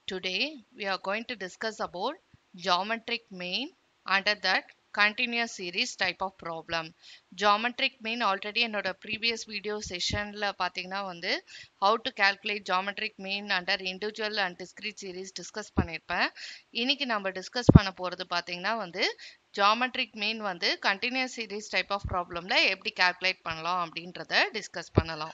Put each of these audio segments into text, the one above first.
Today we are going to discuss about geometric mean under that continuous series type of problem. Geometric mean already என்னோட previous video sessionல பார்த்தீங்கன்னா வந்து how to calculate geometric mean under individual and discrete series discuss பண்ணியிருப்பேன் இன்னைக்கு நம்ம discuss பண்ண போறது பார்த்தீங்கன்னா வந்து geometric mean வந்து continuous series type of problemல எப்படி calculate பண்ணலாம் அப்படின்றத டிஸ்கஸ் பண்ணலாம்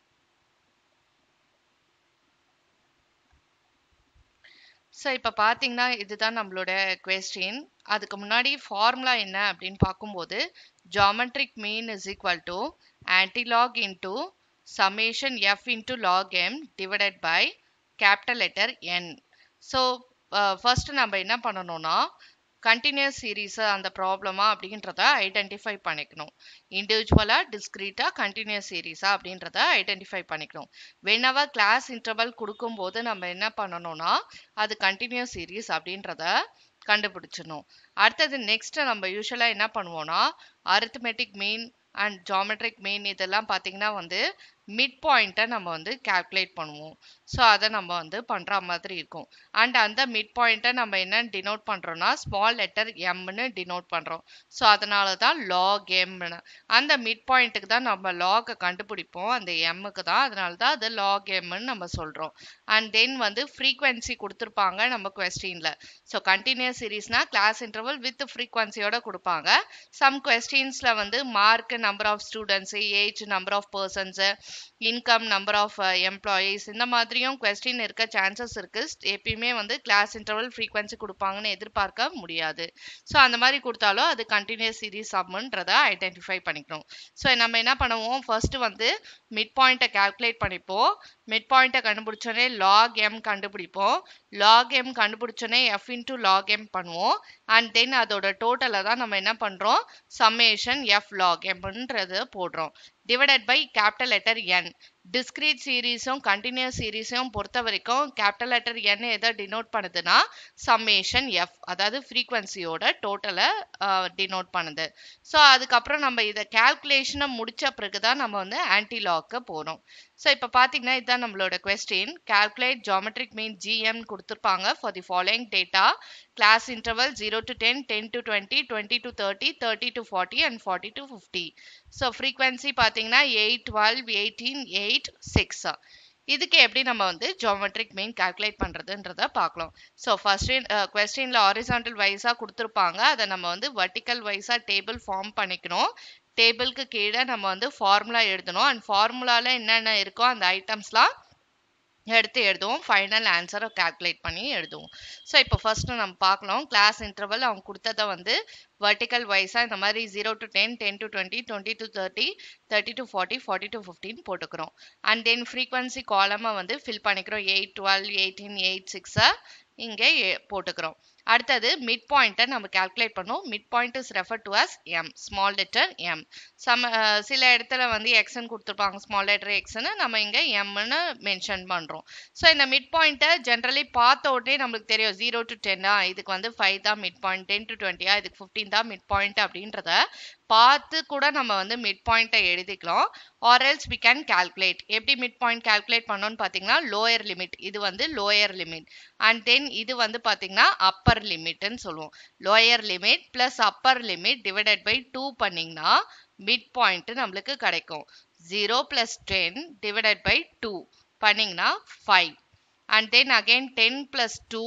ஸோ இப்போ பார்த்தீங்கன்னா இதுதான் நம்மளோட கொஸ்டின் அதுக்கு முன்னாடி ஃபார்முலா என்ன அப்படின்னு பார்க்கும்போது geometric mean is equal to antilog into summation F into log M divided by capital letter N so first நம்ம என்ன பண்ணணும்னா கண்டினியூஸ் சீரீஸ் அந்த ப்ராப்ளமா அப்படின்றத ஐடென்டிஃபை பண்ணிக்கணும் இண்டிவிஜுவலா டிஸ்கிரீட்டா கண்டினியூஸ் சீரீஸா அப்படின்றத ஐடென்டிஃபை பண்ணிக்கணும் வெனவர் கிளாஸ் இன்டர்வல் கொடுக்கும்போது நம்ம என்ன பண்ணணும்னா அது கண்டினியூஸ் சீரீஸ் அப்படின்றத கண்டுபிடிச்சிடணும் அடுத்தது நெக்ஸ்ட் நம்ம யூஸ்வலா என்ன பண்ணுவோம்னா arithmetic mean and geometric mean இதெல்லாம் பார்த்தீங்கன்னா வந்து மிட் பாயிண்ட்டை நம்ம வந்து கால்குலேட் பண்ணுவோம் ஸோ அதை நம்ம வந்து பண்ணுற மாதிரி இருக்கும் அண்ட் அந்த மிட் பாயிண்ட்டை நம்ம என்ன டினோட் பண்ணுறோம்னா ஸ்மால் லெட்டர் எம்னு டினோட் பண்ணுறோம் ஸோ அதனால தான் லாக் எம்னு அந்த மிட் பாயிண்ட்டுக்கு தான் நம்ம லாகை கண்டுபிடிப்போம் அந்த எம்முக்கு தான் அதனால தான் அது லாக் எம்னு நம்ம சொல்கிறோம் அண்ட் தென் வந்து ஃப்ரீக்வன்சி கொடுத்துருப்பாங்க நம்ம கொஸ்டினில் ஸோ கண்டினியூஸ் சீரீஸ்னா கிளாஸ் இன்டர்வல் வித் ஃப்ரீக்வன்சியோட கொடுப்பாங்க சம் கொஸ்டின்ஸில் வந்து mark number of students age number of persons income number of employees இந்த மாதிரியும் கொஸ்டின் இருக்க சான்சஸ் இருக்கு எப்பயுமே வந்து கிளாஸ் இன்டர்வல் ஃப்ரீக்வன்சி கொடுப்பாங்கன்னு எதிர்பார்க்க முடியாது ஸோ அந்த மாதிரி கொடுத்தாலும் அது கண்டினியூஸ் சீரீஸ் சம்ன்றதை ஐடென்டிஃபை பண்ணிக்கணும் ஸோ நம்ம என்ன பண்ணுவோம் ஃபர்ஸ்ட் வந்து மிட் பாயிண்ட்டை கால்குலேட் பண்ணிப்போம் மிட் பாயிண்ட்டை கண்டுபிடிச்சோன்னே லாக் எம் கண்டுபிடிப்போம் லாக் எம் கண்டுபிடிச்சோன்னே எஃப் இன்டூ லாக் எம் பண்ணுவோம் அண்ட் தென் அதோட டோட்டலை தான் நம்ம என்ன பண்ணுறோம் சம்மேஷன் எஃப் லாக் எம்ன்றது போடுறோம் divided by capital letter N discrete சீரீஸும் கண்டினியூஸ் சீரீஸையும் பொறுத்த வரைக்கும் கேபிட்டல் லெட்டர் என் எதை டினோட் பண்ணுதுன்னா சம்மேஷன் எஃப் அதாவது ஃப்ரீக்வன்சியோட டோட்டலை டினோட் பண்ணுது ஸோ அதுக்கப்புறம் நம்ம இதை கேல்குலேஷனை முடிச்ச பிறகு தான் நம்ம வந்து ஆன்டிலாக்கு போகிறோம் ஸோ இப்போ பார்த்தீங்கன்னா இதுதான் நம்மளோட question calculate geometric mean GM கொடுத்துருப்பாங்க for the following data class interval zero to ten ten to twenty twenty to thirty thirty to forty and forty to fifty so frequency பார்த்தீங்கன்னா eight twelve eighteen eight six இதுக்கு எப்படி நம்ம வந்து geometric மீன் calculate பண்ணுறதுன்றத பார்க்கலாம் so first கொஸ்டினில் horizontal வைஸாக கொடுத்துருப்பாங்க அதை நம்ம வந்து வர்டிக்கல் வைஸாக டேபிள் ஃபார்ம் பண்ணிக்கணும் டேபிளுக்கு கீழே நம்ம வந்து ஃபார்முலா எழுதணும் அண்ட் ஃபார்முலாவில் என்னென்ன இருக்கோ அந்த ஐட்டம்ஸ்லாம் எடுத்து எழுதுவோம் ஃபைனல் ஆன்சரை கால்குலேட் பண்ணி எழுதுவோம் ஸோ இப்போ ஃபர்ஸ்ட் நம்ம பார்க்கலாம் கிளாஸ் இன்டர்வல் அவங்க கொடுத்ததை வந்து வெர்டிக்கல் வைஸாக இந்த மாதிரி zero to ten ten to twenty twenty to thirty thirty to forty forty to fifty போட்டுக்கிறோம் அண்ட் தென் ஃப்ரீக்வன்சி காலமை வந்து ஃபில் பண்ணிக்கிறோம் எயிட் டுவெல் எயிட்டீன் எயிட் சிக்ஸை இங்கே போட்டுக்கிறோம் அடுத்தது மிட் பாயிண்ட்டை நம்ம கால்குலேட் பண்ணோம் mid point is refer to as M small letter M some சில இடத்துல வந்து எக்ஸ்ன்னு கொடுத்துருப்பாங்க ஸ்மால் லெட்டர் எக்ஸ்ன்னு நம்ம இங்கே எம்னு மென்ஷன் பண்ணுறோம் ஸோ இந்த மிட் பாயிண்ட்டை ஜென்ரலி பார்த்த உடனே நம்மளுக்கு தெரியும் ஜீரோ டு டென்னா இதுக்கு வந்து ஃபைவ் தான் மிட் பாயிண்ட் டென் டு டுவெண்ட்டியா இதுக்கு ஃபிஃப்டீன் தான் மிட் பாயிண்ட் அப்படின்றத பார்த்து கூட நம்ம வந்து மிட் பாயிண்ட்டை எழுதிக்கலாம் or else we can calculate எப்படி மிட் பாயிண்ட் கால்குலேட் பண்ணோம்னு பார்த்தீங்கன்னா லோயர் லிமிட் இது வந்து லோயர் லிமிட் அண்ட் தென் இது வந்து பார்த்தீங்கன்னா அப்பர் லிமிட்னு சொல்லுவோம் lower limit plus upper limit divided by two பண்ணிங்கன்னா மிட் பாயிண்ட் நம்மளுக்கு கிடைக்கும் zero plus ten divided by two பண்ணிங்கன்னா five and then again ten plus two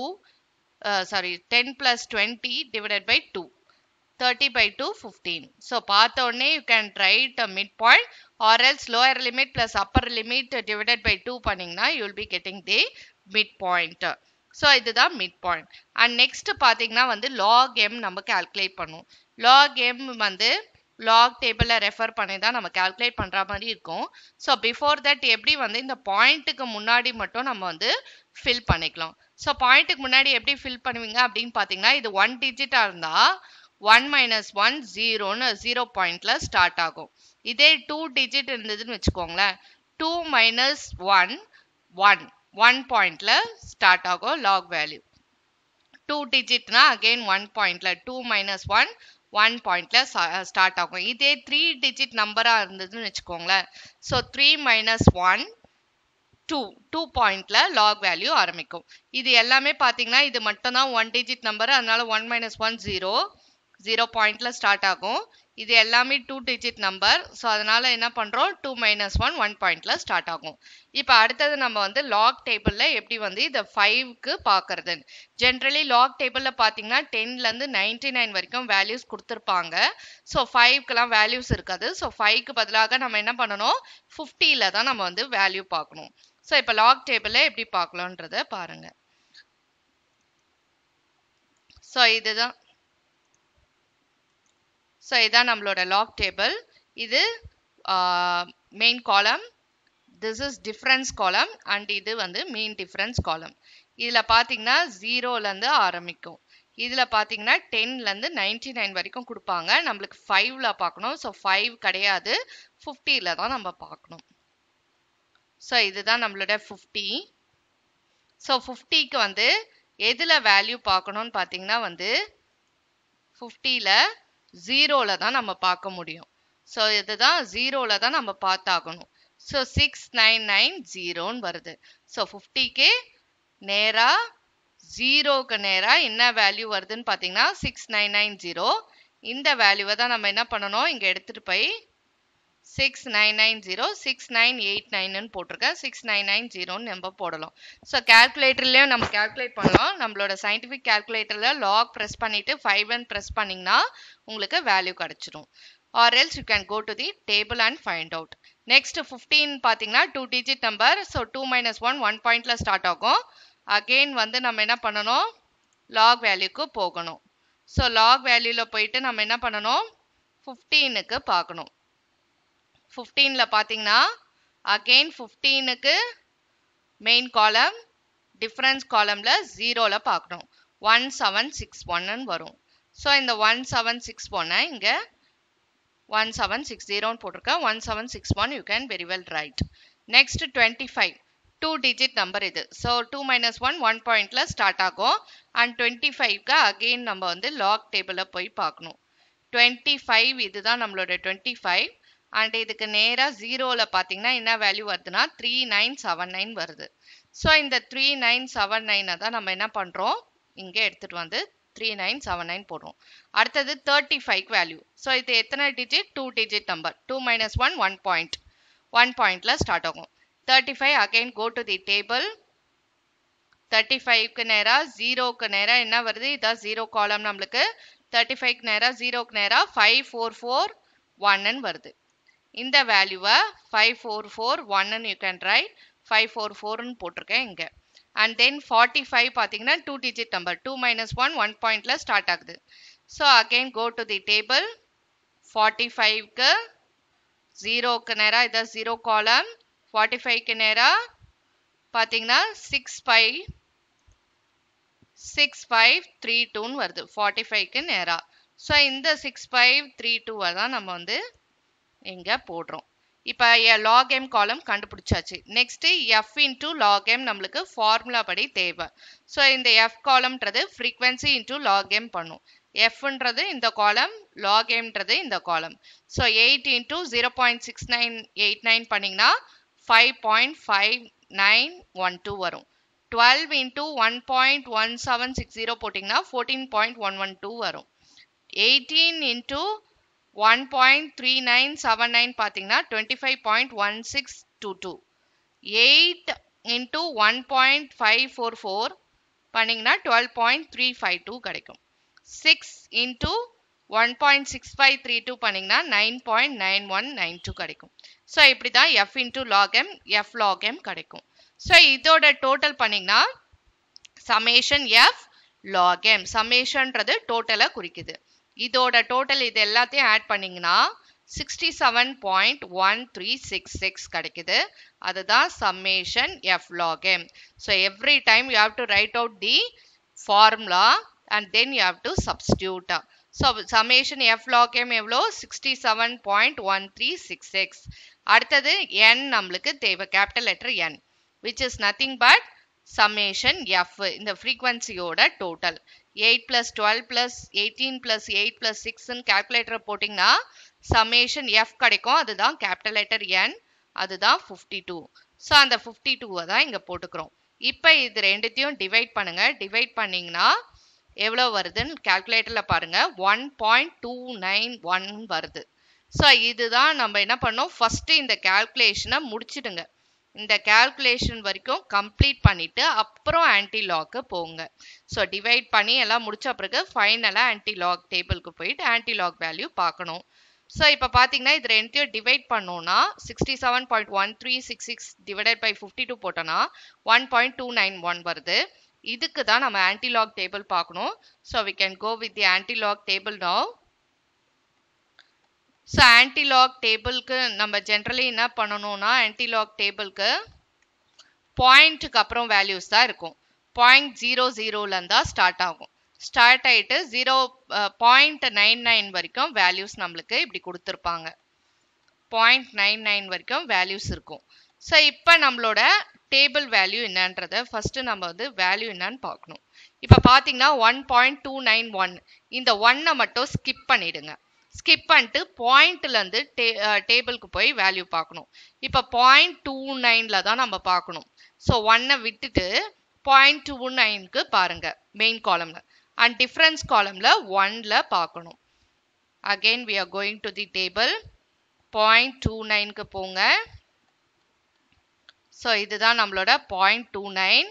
sorry ten plus twenty divided by two thirty by two fifteen so பார்த்த உடனே you can write mid point or else lower limit plus upper limit divided by two பண்ணிங்கன்னா you will be getting the mid point so இதுதான் mid point and next பார்த்தீங்கன்னா வந்து log M நம்ம calculate பண்ணுவோம் log M வந்து log டேபிளில் refer பண்ணி தான் நம்ம கால்குலேட் பண்ணுற மாதிரி இருக்கும் ஸோ பிஃபோர் தட் எப்படி வந்து இந்த பாயிண்ட்டுக்கு முன்னாடி மட்டும் நம்ம வந்து ஃபில் பண்ணிக்கலாம் ஸோ பாயிண்ட்டுக்கு முன்னாடி எப்படி ஃபில் பண்ணுவீங்க அப்படின்னு பார்த்தீங்கன்னா இது ஒன் டிஜிட்டாக இருந்தால் ஒன் மைனஸ் ஒன் ஜீரோன்னு ஜீரோ பாயிண்ட்ல ஸ்டார்ட் ஆகும் இதே டூ டிஜிட் இருந்ததுன்னு வச்சுக்கோங்களேன் two minus one one one பாயிண்ட்ல ஸ்டார்ட் ஆகும் லாக் வேல்யூ டூ டிஜிட்னா அகெயின் ஒன் பாயிண்ட்ல டூ மைனஸ் ஒன் ஒன் பாயிண்ட்ல ஸ்டார்ட் ஆகும் இதே த்ரீ டிஜிட் நம்பரா இருந்ததுன்னு வச்சுக்கோங்களேன் so three minus one two two பாயிண்ட்ல லாக் வேல்யூ ஆரம்பிக்கும் இது எல்லாமே பார்த்தீங்கன்னா இது மட்டும் தான் ஒன் டிஜிட் நம்பர் அதனால one minus one zero zero பாயிண்ட்ல ஸ்டார்ட் ஆகும் இது எல்லாமே டூ டிஜிட் நம்பர் ஸோ அதனால என்ன பண்றோம் டூ மைனஸ் ஒன் ஒன் பாயிண்ட்ல ஸ்டார்ட் ஆகும் இப்போ அடுத்தது நம்ம வந்து லாக் டேபிள்ல எப்படி வந்து இதை ஃபைவ்க்கு பார்க்கறது ஜென்ரலி லாக் டேபிள்ல பார்த்தீங்கன்னா டென்ல இருந்து நைன்டி நைன் வரைக்கும் வேல்யூஸ் கொடுத்துருப்பாங்க ஸோ ஃபைவ்க்கெல்லாம் வேல்யூஸ் இருக்காது ஸோ ஃபைவ்க்கு பதிலாக நம்ம என்ன பண்ணணும் ஃபிஃப்டியில தான் நம்ம வந்து வேல்யூ பார்க்கணும் ஸோ இப்போ லாக் டேபிள்ல எப்படி பார்க்கலான்றத பாருங்க ஸோ இதுதான் ஸோ இதான் நம்மளோட லாக் டேபிள் இது main column this is difference column and இது வந்து மெயின் டிஃப்ரென்ஸ் காலம் இதில் பார்த்தீங்கன்னா ஜீரோலேருந்து ஆரம்பிக்கும் இதில் பார்த்தீங்கன்னா டென்லேருந்து நைன்டி நைன் வரைக்கும் கொடுப்பாங்க நம்மளுக்கு ஃபைவ்ல பார்க்கணும் ஸோ ஃபைவ் கிடையாது ஃபிஃப்டியில் தான் நம்ம பார்க்கணும் ஸோ இதுதான் நம்மளோட ஃபிஃப்டி ஸோ ஃபிஃப்டிக்கு வந்து எதில் வேல்யூ பார்க்கணும்னு பார்த்தீங்கன்னா வந்து ஃபிஃப்டியில் ஜீரோவில் தான் நம்ம பார்க்க முடியும் ஸோ இதுதான் ஜீரோவில் தான் நம்ம பார்த்தாகணும் ஸோ சிக்ஸ் நைன் நைன் ஜீரோன்னு வருது ஸோ ஃபிஃப்டிக்கு நேராக ஜீரோக்கு நேராக என்ன வேல்யூ வருதுன்னு பார்த்தீங்கன்னா சிக்ஸ் நைன் நைன் ஜீரோ இந்த வேல்யூவை தான் நம்ம என்ன பண்ணணும் இங்கே எடுத்துகிட்டு போய் six nine nine zero six nine eight நைன்னு போட்டிருக்கேன் சிக்ஸ் நைன் நைன் ஜீரோன்னு நம்ம போடலாம் ஸோ கேல்குலேட்டர்லேயும் நம்ம கேல்குலேட் பண்ணலாம் நம்மளோட சயின்டிஃபிக் கேல்குலேட்டரில் லாக் ப்ரெஸ் பண்ணிவிட்டு ஃபைவ் ஒன் ப்ரெஸ் பண்ணிங்கன்னா உங்களுக்கு வேல்யூ கிடச்சிரும் or else you can go to the table and find out next fifteen பார்த்தீங்கன்னா two digit number so two minus one one பாயிண்ட்ல ஸ்டார்ட் ஆகும் அகெயின் வந்து நம்ம என்ன பண்ணணும் லாக் வேல்யூக்கு போகணும் ஸோ லாக் வேல்யூவில் போயிட்டு நம்ம என்ன பண்ணணும் ஃபிஃப்டீனுக்கு பார்க்கணும் ஃபிஃப்டீனில் பார்த்தீங்கன்னா அகெயின் ஃபிஃப்டீனுக்கு மெயின் காலம் டிஃப்ரென்ஸ் காலமில் ஜீரோவில் பார்க்கணும் ஒன் செவன் சிக்ஸ் ஒன்னு வரும் ஸோ இந்த ஒன் செவன் சிக்ஸ் ஒன்னை இங்கே ஒன் செவன் சிக்ஸ் ஜீரோன்னு போட்டிருக்கேன் one seven six one you can very well write next twenty five two digit number இது so two minus one one பாயிண்ட்ல ஸ்டார்ட் ஆகும் அண்ட் டுவெண்ட்டி ஃபைவ்க்கு அகெயின் நம்ம வந்து லாக் டேபிளில் போய் பார்க்கணும் டுவெண்ட்டி ஃபைவ் இதுதான் நம்மளோட டுவெண்ட்டி ஃபைவ் அண்ட் இதுக்கு நேராக ஜீரோவில் பார்த்தீங்கன்னா என்ன வேல்யூ வருதுன்னா த்ரீ நைன் செவன் நைன் வருது ஸோ இந்த த்ரீ நைன் செவன் நைனை தான் நம்ம என்ன பண்ணுறோம் இங்கே எடுத்துகிட்டு வந்து த்ரீ நைன் செவன் நைன் போடுறோம் அடுத்தது தேர்ட்டி ஃபைவ் வேல்யூ ஸோ இது எத்தனை digit two digit number two minus one one point one பாயிண்டில் ஸ்டார்ட் ஆகும் thirty five again go to the table thirty ஃபைவ்க்கு நேராக ஜீரோக்கு நேராக என்ன வருது இதான் ஜீரோ காலம் நம்மளுக்கு தேர்ட்டி ஃபைவ்க்கு நேராக ஜீரோக்கு நேராக ஃபைவ் ஃபோர் ஃபோர் ஒன்னு வருது இந்த வேல்யூவை ஃபைவ் ஃபோர் ஃபோர் ஒன்னு you can write five four ஃபோர்னு போட்டிருக்கேன் இங்கே அண்ட் தென் ஃபார்ட்டி ஃபைவ் பார்த்தீங்கன்னா two digit number two minus one one பாயிண்டில் ஸ்டார்ட் ஆகுது so again go to the table forty ஃபைவ்க்கு ஜீரோக்கு நேராக இதான் ஜீரோ காலம் ஃபார்ட்டி ஃபைவ்க்கு நேராக பார்த்தீங்கன்னா six five six five three டூன்னு வருது ஃபார்ட்டி ஃபைவ்க்கு நேராக ஸோ இந்த சிக்ஸ் ஃபைவ் த்ரீ டூவை தான் நம்ம வந்து இங்கே போடுறோம் இப்போ லாக் எம் காலம் கண்டுபிடிச்சாச்சு next F into log M நம்மளுக்கு ஃபார்முலா படி தேவை ஸோ இந்த எஃப் காலம்ன்றது ஃப்ரீக்வன்சி இன்டூ லாக் எம் பண்ணும் எஃப்ன்றது இந்த காலம் லாக் எம்ன்றது இந்த column so eight into zero point six nine eight nine பண்ணிங்கன்னா five point five nine one two வரும் twelve into one point one seven six zero போட்டிங்கன்னா fourteen point one one two வரும் eighteen into one point three nine seven nine பார்த்தீங்கன்னா twenty five point one six two two eight into one point five four four பண்ணிங்கன்னா twelve point three five two கிடைக்கும் six into one point six five three two பண்ணிங்கன்னா nine point nine one nine two கிடைக்கும் so இப்படி தான் F into log M F log M கிடைக்கும் so இதோட total பண்ணிங்கன்னா summation F log M சமேஷன்றது டோட்டலை குறிக்குது இதோட டோட்டல் இது எல்லாத்தையும் ஆட் பண்ணிங்கன்னா sixty seven point one three six six கிடைக்குது அதுதான் summation F log M so every time you have to write out the formula and then you have to substitute so summation F log M எவ்வளோ sixty seven point one three six six அடுத்தது N நம்மளுக்கு தேவை capital letter N which is nothing but summation F இந்த ஃப்ரீக்வன்சியோட total eight plus twelve plus eighteen plus eight plus சிக்ஸ்ன்னு calculator போட்டிங்கன்னா summation F கிடைக்கும் அதுதான் கேபிட்டல் லெட்டர் என் அதுதான் ஃபிஃப்டி டூ ஸோ அந்த ஃபிஃப்டி டூவை தான் இங்கே போட்டுக்கிறோம் இப்போ இது ரெண்டுத்தையும் டிவைட் பண்ணுங்க டிவைட் பண்ணிங்கன்னா எவ்வளோ வருதுன்னு கேல்குலேட்டரில் பாருங்க one point two nine one வருது ஸோ இதுதான் நம்ம என்ன பண்ணோம் ஃபஸ்ட்டு இந்த கேல்குலேஷனை முடிச்சிடுங்க இந்த கேல்குலேஷன் வரைக்கும் கம்ப்ளீட் பண்ணிட்டு அப்புறம் ஆன்டி லாக்கு போங்க ஸோ டிவைட் பண்ணி எல்லாம் முடிச்ச பிறகு ஃபைனலாக ஆன்டி லாக் டேபிளுக்கு போயிட்டு ஆன்டி லாக் வேல்யூ பார்க்கணும் ஸோ இப்போ பார்த்தீங்கன்னா இது ரெண்டுத்தையும் டிவைட் பண்ணோம்னா sixty seven point one three six six divided by fifty two போட்டோன்னா one point two nine one வருது இதுக்கு தான் நம்ம ஆன்டிலாக் டேபிள் பார்க்கணும் so we can go with the antilog table now so antilog டேபிளுக்கு நம்ம ஜென்ரலி என்ன பண்ணணும்னா ஆன்டிலாக் டேபிளுக்கு பாயிண்ட்டுக்கு அப்புறம் வேல்யூஸ் தான் இருக்கும் பாயிண்ட் ஜீரோ ஜீரோலேருந்து தான் ஸ்டார்ட் ஆகும் ஸ்டார்ட் ஆகிட்டு ஜீரோ பாயிண்ட் நைன் நைன் வரைக்கும் வேல்யூஸ் நம்மளுக்கு இப்படி கொடுத்துருப்பாங்க பாயிண்ட் நைன் நைன் வரைக்கும் வேல்யூஸ் இருக்கும் ஸோ இப்போ நம்மளோட டேபிள் வேல்யூ என்னன்றதை ஃபஸ்ட்டு நம்ம வந்து வேல்யூ என்னன்னு பார்க்கணும் இப்போ பார்த்தீங்கன்னா one point two nine one இந்த ஒன்னை மட்டும் ஸ்கிப் பண்ணிடுங்க ஸ்கிப் பண்ணிட்டு பாயிண்ட்லேருந்து டே டேபிளுக்கு போய் வேல்யூ பார்க்கணும் இப்போ பாயிண்ட் டூ நைனில் தான் நம்ம பார்க்கணும் ஸோ ஒன்னை விட்டுட்டு பாயிண்ட் டூ நைனுக்கு பாருங்க மெயின் காலமில் அண்ட் டிஃப்ரென்ஸ் காலமில் ஒன்ல பார்க்கணும் again we are going to the table point two நைனுக்கு போங்க ஸோ இதுதான் நம்மளோட பாயிண்ட் டூ நைன்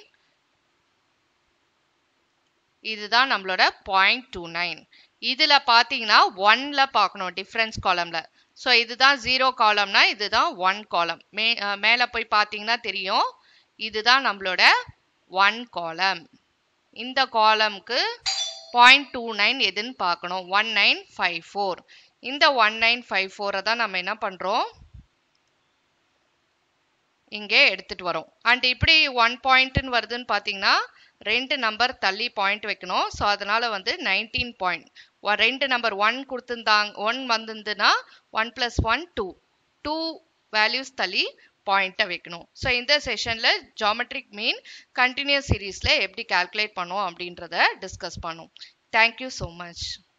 இதுதான் நம்மளோட பாயிண்ட் டூ நைன் இதில் பார்த்தீங்கன்னா ஒன்ல பார்க்கணும் டிஃப்ரென்ஸ் காலமில் ஸோ இதுதான் ஜீரோ காலம்னா இதுதான் ஒன் காலம் மே மேலே போய் பார்த்தீங்கன்னா தெரியும் இதுதான் நம்மளோட ஒன் காலம் இந்த காலம்க்கு பாயிண்ட் டூ நைன் எதுன்னு பார்க்கணும் ஒன் நைன் ஃபைவ் ஃபோர் இந்த ஒன் நைன் ஃபைவ் ஃபோரை தான் நம்ம என்ன பண்ணுறோம் இங்கே எடுத்துட்டு வரோம் அண்ட் இப்படி ஒன் பாயிண்ட்னு வருதுன்னு பார்த்தீங்கன்னா ரெண்டு நம்பர் தள்ளி பாயிண்ட் வைக்கணும் ஸோ அதனால வந்து நைன்டீன் பாயிண்ட் ரெண்டு நம்பர் ஒன் கொடுத்துருந்தாங்க ஒன் வந்திருந்துன்னா one plus one two two values தள்ளி பாயிண்ட்டை வைக்கணும் ஸோ இந்த செஷனில் ஜாமெட்ரிக் மீன் கண்டினியூஸ் சீரீஸில் எப்படி கால்குலேட் பண்ணோம் அப்படின்றத டிஸ்கஸ் பண்ணோம் தேங்க்யூ ஸோ மச்